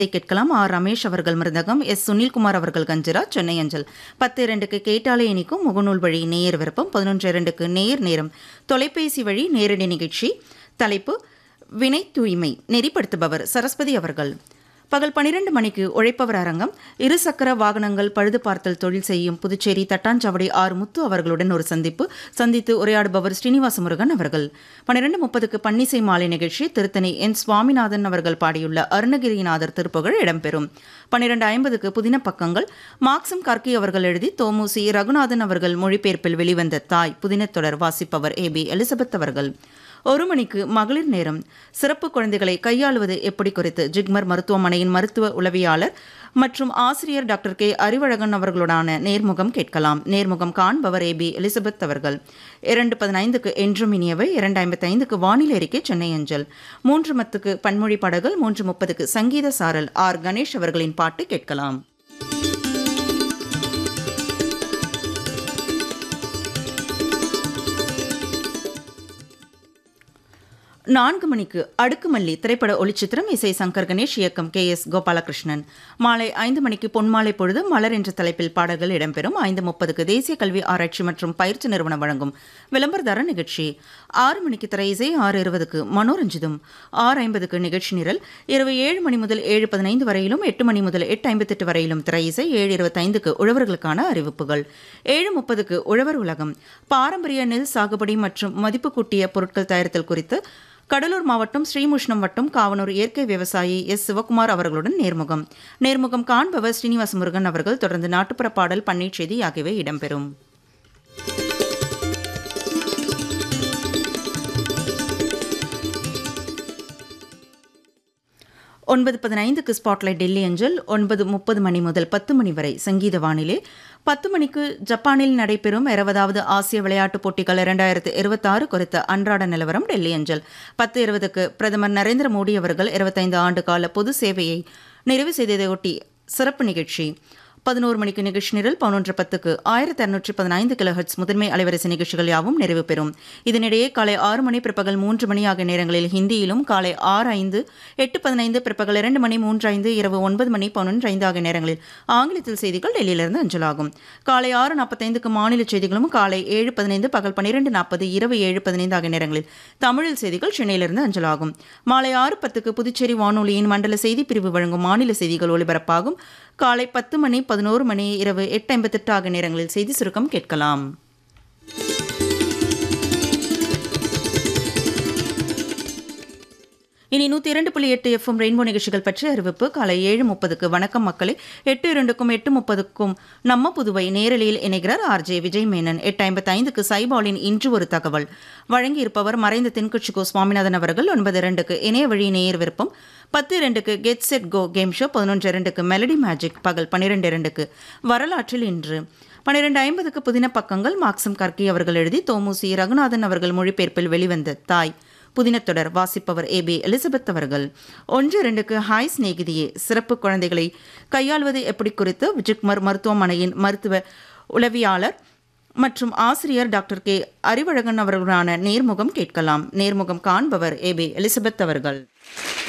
கேட்கலாம் ஆர் ரமேஷ் அவர்கள் மிருதகம் எஸ் சுனில்குமார் அவர்கள் கஞ்சிரா சென்னை அஞ்சல் பத்து இரண்டுக்கு கேட்டாலே இனிக்கும் முகநூல் வழி நேயர் விருப்பம் பதினொன்று இரண்டுக்கு நேர் நேரம் தொலைபேசி வழி நேரடி நிகழ்ச்சி தலைப்பு வினை தூய்மை நெறிப்படுத்துபவர் சரஸ்வதி அவர்கள் பகல் பனிரெண்டு மணிக்கு உழைப்பவர் அரங்கம் இருசக்கர வாகனங்கள் பழுது பார்த்தல் தொழில் செய்யும் புதுச்சேரி தட்டாஞ்சாவடி ஆர் முத்து அவர்களுடன் ஒரு சந்திப்பு சந்தித்து உரையாடுபவர் ஸ்ரீனிவாச முருகன் அவர்கள் பன்னிரெண்டு முப்பதுக்கு பன்னிசை மாலை நிகழ்ச்சி திருத்தணி என் சுவாமிநாதன் அவர்கள் பாடியுள்ள அருணகிரிநாதர் திருப்புகழ் இடம்பெறும் பன்னிரெண்டு ஐம்பதுக்கு புதின பக்கங்கள் மார்க்சம் கர்கி அவர்கள் எழுதி தோமுசி ரகுநாதன் அவர்கள் மொழிபெயர்ப்பில் வெளிவந்த தாய் புதினத்தொடர் வாசிப்பவர் ஏ பி எலிசபெத் அவர்கள் ஒரு மணிக்கு மகளிர் நேரம் சிறப்பு குழந்தைகளை கையாளுவது எப்படி குறித்து ஜிக்மர் மருத்துவமனையின் மருத்துவ உளவியாளர் மற்றும் ஆசிரியர் டாக்டர் கே அறிவழகன் அவர்களுடான நேர்முகம் கேட்கலாம் நேர்முகம் காண்பவர் ஏ பி எலிசபெத் அவர்கள் இரண்டு பதினைந்துக்கு என்றும் இனியவை இரண்டு ஐம்பத்தி ஐந்துக்கு வானிலை அறிக்கை சென்னை அஞ்சல் மூன்று மத்துக்கு பன்மொழி படகள் மூன்று முப்பதுக்கு சங்கீத சாரல் ஆர் கணேஷ் அவர்களின் பாட்டு கேட்கலாம் நான்கு மணிக்கு அடுக்குமல்லி திரைப்பட ஒளிச்சித்திரம் இசை சங்கர் கணேஷ் இயக்கம் கே எஸ் கோபாலகிருஷ்ணன் மாலை ஐந்து மணிக்கு பொன்மாலை பொழுது மலர் என்ற தலைப்பில் பாடல்கள் இடம்பெறும் ஐந்து முப்பதுக்கு தேசிய கல்வி ஆராய்ச்சி மற்றும் பயிற்சி நிறுவனம் வழங்கும் விளம்பரதார நிகழ்ச்சி ஆறு மணிக்கு திரை இசை ஆறு இருபதுக்கு மனோரஞ்சிதம் ஆறு ஐம்பதுக்கு நிகழ்ச்சி நிரல் இரவு ஏழு மணி முதல் ஏழு பதினைந்து வரையிலும் எட்டு மணி முதல் எட்டு ஐம்பத்தெட்டு வரையிலும் திரை இசை ஏழு இருபத்தைந்துக்கு உழவர்களுக்கான அறிவிப்புகள் ஏழு முப்பதுக்கு உழவர் உலகம் பாரம்பரிய நெல் சாகுபடி மற்றும் மதிப்பு கூட்டிய பொருட்கள் தயாரித்தல் குறித்து கடலூர் மாவட்டம் ஸ்ரீமுஷ்ணம் வட்டம் காவனூர் இயற்கை விவசாயி எஸ் சிவகுமார் அவர்களுடன் நேர்முகம் நேர்முகம் காண்பவர் ஸ்ரீனிவாச முருகன் அவர்கள் தொடர்ந்து நாட்டுப்புற பாடல் பண்ணைச் செய்தி ஆகியவை இடம்பெறும் ஒன்பது பதினைந்துக்கு ஸ்பாட்லைட் டெல்லி அஞ்சல் ஒன்பது முப்பது மணி முதல் பத்து மணி வரை சங்கீத வானிலை பத்து மணிக்கு ஜப்பானில் நடைபெறும் இருபதாவது ஆசிய விளையாட்டுப் போட்டிகள் இரண்டாயிரத்து இருபத்தாறு குறித்த அன்றாட நிலவரம் டெல்லி அஞ்சல் பத்து இருபதுக்கு பிரதமர் நரேந்திர மோடி அவர்கள் இருபத்தைந்து ஆண்டு கால பொது சேவையை நிறைவு செய்ததையொட்டி சிறப்பு நிகழ்ச்சி பதினோரு மணிக்கு நிகழ்ச்சி நிரல் பதினொன்று பத்துக்கு ஆயிரத்தி அறுநூற்றி பதினைந்து கிலோஹெட்ஸ் முதன்மை அலைவரிசை நிகழ்ச்சிகள் யாவும் நிறைவு பெறும் இதனிடையே காலை ஆறு மணி பிற்பகல் மூன்று மணி ஆகிய நேரங்களில் ஹிந்தியிலும் காலை ஆறு ஐந்து எட்டு பதினைந்து பிற்பகல் இரண்டு மணி மூன்று ஐந்து இரவு ஒன்பது மணி பதினொன்று ஐந்து ஆகிய நேரங்களில் ஆங்கிலத்தில் செய்திகள் டெல்லியிலிருந்து அஞ்சலாகும் காலை ஆறு நாற்பத்தைந்துக்கு மாநில செய்திகளும் காலை ஏழு பதினைந்து பகல் பன்னிரெண்டு நாற்பது இரவு ஏழு பதினைந்து ஆகிய நேரங்களில் தமிழில் செய்திகள் சென்னையிலிருந்து அஞ்சலாகும் மாலை ஆறு பத்துக்கு புதுச்சேரி வானொலியின் மண்டல செய்தி பிரிவு வழங்கும் மாநில செய்திகள் ஒலிபரப்பாகும் காலை பத்து மணி பதினோரு மணி இரவு எட்டு ஐம்பத்தெட்டு ஆகிய நேரங்களில் செய்தி சுருக்கம் கேட்கலாம் இனி நூற்றி இரண்டு புள்ளி எட்டு எஃப்எம் ரெயின்போ நிகழ்ச்சிகள் பற்றி அறிவிப்பு காலை ஏழு முப்பதுக்கு வணக்கம் மக்களே எட்டு இரண்டுக்கும் எட்டு முப்பதுக்கும் நம்ம புதுவை நேரலியில் இணைகிறார் ஆர்ஜே விஜய் மேனன் எட்டு ஐம்பத்தி ஐந்துக்கு சைபாலின் இன்று ஒரு தகவல் வழங்கியிருப்பவர் மறைந்த தென்கட்சிகோ சுவாமிநாதன் அவர்கள் ஒன்பது இரண்டுக்கு இணைய வழி நேயர் விருப்பம் பத்து இரண்டுக்கு get set go game show பதினொன்று இரண்டுக்கு மெலடி மேஜிக் பகல் பன்னிரெண்டு இரண்டுக்கு வரலாற்றில் இன்று பன்னிரெண்டு ஐம்பதுக்கு புதின பக்கங்கள் மார்க்சம் கர்கி அவர்கள் எழுதி தோமுசி ரகுநாதன் அவர்கள் மொழிபெயர்ப்பில் வெளிவந்த தாய் புதினத்தொடர் வாசிப்பவர் ஏ பி எலிசபெத் அவர்கள் ஒன்று இரண்டுக்கு ஹாய் சிநேகிதியே சிறப்பு குழந்தைகளை கையாள்வது எப்படி குறித்து விஜிக்மர் மருத்துவமனையின் மருத்துவ உளவியாளர் மற்றும் ஆசிரியர் டாக்டர் கே அறிவழகன் அவர்களுடனான நேர்முகம் கேட்கலாம் நேர்முகம் காண்பவர் ஏ பி எலிசபெத் அவர்கள்